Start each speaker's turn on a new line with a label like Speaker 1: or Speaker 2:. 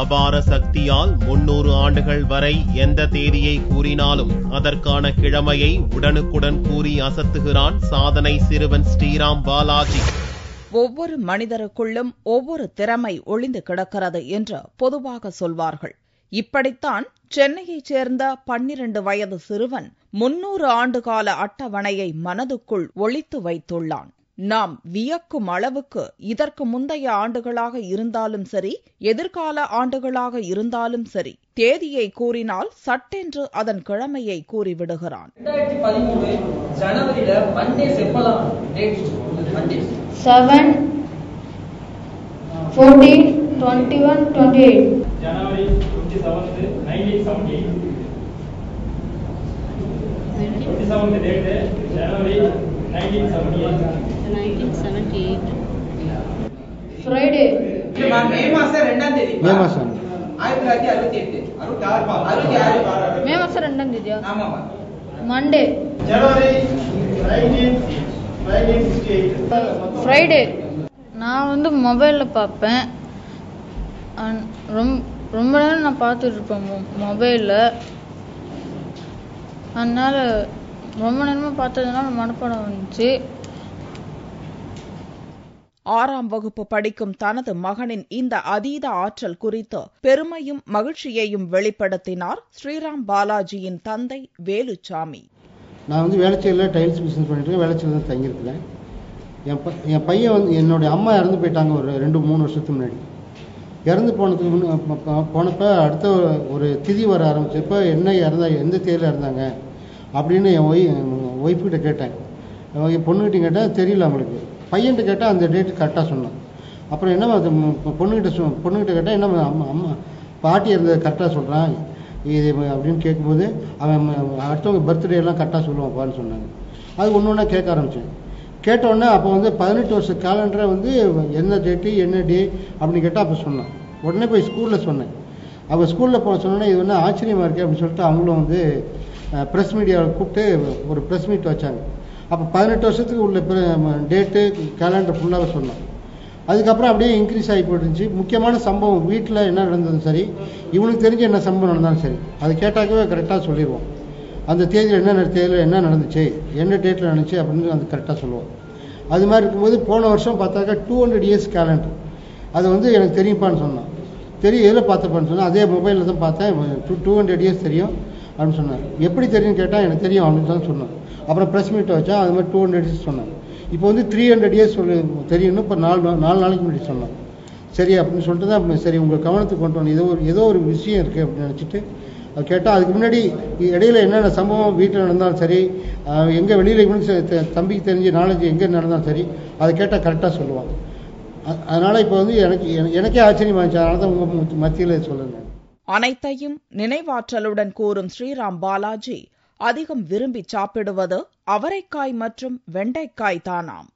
Speaker 1: அபார சக்தியால் முன்னூறு ஆண்டுகள் வரை எந்த தேதியை கூறினாலும் அதற்கான கிழமையை உடனுக்குடன் கூறி அசத்துகிறான் சாதனை சிறுவன் ஸ்ரீராம் பாலாஜி
Speaker 2: ஒவ்வொரு மனிதருக்குள்ளும் ஒவ்வொரு திறமை ஒளிந்து கிடக்கிறது என்று பொதுவாக சொல்வார்கள் இப்படித்தான் சென்னையைச் சேர்ந்த பன்னிரண்டு வயது சிறுவன் முன்னூறு ஆண்டுகால அட்டவணையை மனதுக்குள் ஒளித்து வைத்துள்ளான் நாம் வியக்கும் அளவுக்கு இதற்கு முந்தைய ஆண்டுகளாக இருந்தாலும் சரி எதிர்கால ஆண்டுகளாக இருந்தாலும் சரி தேதியை கூறினால் சட்டென்று அதன் கிழமையை கூறிவிடுகிறான்
Speaker 3: ரெண்டாயிரத்தி பதிமூணு ஜனவரியில மண்டேஸ் எப்பெல்லாம் date Mondays
Speaker 4: seven fourteen twenty one twenty eight
Speaker 5: January 27th, 1978. 27th date, January 1978.
Speaker 4: Friday
Speaker 3: மே மாசம் ரெண்டாம் தேதி
Speaker 6: மே மாசம்
Speaker 3: ஆயிரத்தி தொள்ளாயிரத்தி அறுபத்தி எட்டு அறுபத்தி ஆறு அறுபத்தி ஆறு
Speaker 4: மே மாதம் ரெண்டாம் தேதியா
Speaker 3: ஆமாமா
Speaker 4: மண்டே
Speaker 5: January 19, 1968.
Speaker 4: ஃப்ரைடே நான் வந்து மொபைலில் பார்ப்பேன் அண்ட் ரொம்ப ரொம்ப நேரம் நான் பார்த்துட்டு இருப்பேன் மொ மொபைலில் அதனால் ரொம்ப நேரமாக பார்த்ததுனால மனப்பாடம் வந்துச்சு
Speaker 2: ஆறாம் வகுப்பு படிக்கும் தனது மகனின் இந்த அதீத ஆற்றல் குறித்து பெருமையும் மகிழ்ச்சியையும் வெளிப்படுத்தினார் ஸ்ரீராம் பாலாஜியின் தந்தை வேலுச்சாமி
Speaker 6: நான் வந்து வேளச்சேரியில் டைல்ஸ் பிஸ்னஸ் பண்ணிட்டு இருக்கேன் வேளச்சேரியில் தான் தங்கியிருக்கிறேன் என் ப என் பையன் வந்து என்னுடைய அம்மா இறந்து போயிட்டாங்க ஒரு ரெண்டு மூணு வருஷத்துக்கு முன்னாடி இறந்து போனதுக்கு முன்ன ப- ப- போனப்ப அடுத்த ஒரு திதி வர ஆரம்பிச்சப்ப என்ன இறந்தா எந்த தேதியில் இறந்தாங்க அப்படின்னு என் ஒய் ஒய்ஃப்கிட்ட கேட்டேன் என் பொண்ணுகிட்ட கேட்டேன் தெரியல அவங்களுக்கு பையன்கிட்ட கேட்டால் அந்த டேட்டு கரெக்டாக சொன்னான் அப்புறம் என்ன அது ம், பொண்ணுகிட்ட சொ பொண்ணுகிட்ட கேட்டால் என்ன அம்மா அம்மா பாட்டி இருந்தது கரெக்டாக சொல்கிறான் இது அப்படின்னு கேட்கும்போது அவன் ம- அடுத்தவங்க பர்த்டே எல்லாம் கரெக்டாக சொல்லுவான்ப்பான்னு சொன்னாங்க அது ஒன்று ஒன்றா கேட்க ஆரம்பித்தேன் கேட்டோடனே அப்போ வந்து பதினெட்டு வருஷ கேலண்டரை வந்து என்ன டேட்டு என்ன டே அப்படின்னு கேட்டால் அப்போ சொன்னான் உடனே போய் ஸ்கூலில் சொன்னேன் அவள் ஸ்கூலில் போக சொன்னோன்னே இது வந்து ஆச்சரியமாக இருக்குது அப்படின்னு சொல்லிட்டு அவங்களும் வந்து ப்ரெஸ் மீடியாவை கூப்பிட்டு ஒரு ப்ரெஸ் மீட் வச்சாங்க அப்போ பதினெட்டு வருஷத்துக்கு உள்ள டேட்டு கேலண்டர் ஃபுல்லாக சொன்னோம் அதுக்கப்புறம் அப்படியே இன்க்ரீஸ் ஆகி போயிருந்துச்சு முக்கியமான சம்பவம் வீட்டில் என்ன நடந்ததும் சரி இவனுக்கு தெரிஞ்ச என்ன சம்பவம் நடந்தாலும் சரி அது கேட்டாக்கவே கரெக்டாக சொல்லிடுவோம் அந்த தேதியில் என்ன நட- தேதியில் என்ன நடந்துச்சு என்ன டேட்டில் நடந்துச்சு அப்படின்னு அது கரெக்டாக சொல்லுவோம் அது மாதிரி இருக்கும்போது போன வருஷம் பார்த்தாக்கா டூ ஹண்ட்ரட் இயர்ஸ் கேலண்டர் அது வந்து எனக்கு தெரியும்ப்பான்னு சொன்னான் தெரியும் எதில் பார்த்தப்பான்னு சொன்னேன் அதே மொபைலில் தான் பார்த்தேன் டூ டூ ஹண்ட்ரட் இயர்ஸ் தெரியும் அப்படின்னு சொன்னேன் எப்படி தெரியும்னு கேட்டால் எனக்கு தெரியும் அப்படின்னு தான் சொன்னேன் அப்புறம் ப்ரெஸ் மீட் வச்சா அது மாதிரி டூ ஹண்ட்ரட் இயர்ஸ் சொன்னேன் இப்போ வந்து த்ரீ ஹண்ட்ரட் இயர்ஸ் சொல்லி தெரியும்னு இப்போ நாலு நா- நாலு நாளைக்கு முன்னாடி சொன்னேன் சரி அப்படின்னு சொல்லிட்டு தான் அப்புறம் சரி உங்கள் கவனத்துக்கு கொண்டு வந்து ஏதோ ஒரு ஏதோ ஒரு விஷயம் இருக்குது அப்படின்னு நினச்சிட்டு அது கேட்டால் அதுக்கு முன்னாடி இடையில என்னென்ன சம்பவம் வீட்டில் நடந்தாலும் சரி எங்கே வெளியில் இவனுக்கு தெ- தம்பிக்கு தெரிஞ்ச நாலேஜ் எங்கே நடந்தாலும் சரி அதை கேட்டால் கரெக்டாக சொல்லுவான் அ- அதனால இப்போ வந்து எனக்கு என- எனக்கே ஆச்சரியமா இருந்துச்சு அதனால தான் உங்கள் மத்தியில் சொல்லுங்க
Speaker 2: அனைத்தையும் நினைவாற்றலுடன் கூறும் ஸ்ரீராம் பாலாஜி அதிகம் விரும்பி சாப்பிடுவது அவரைக்காய் மற்றும் வெண்டைக்காய் தானாம்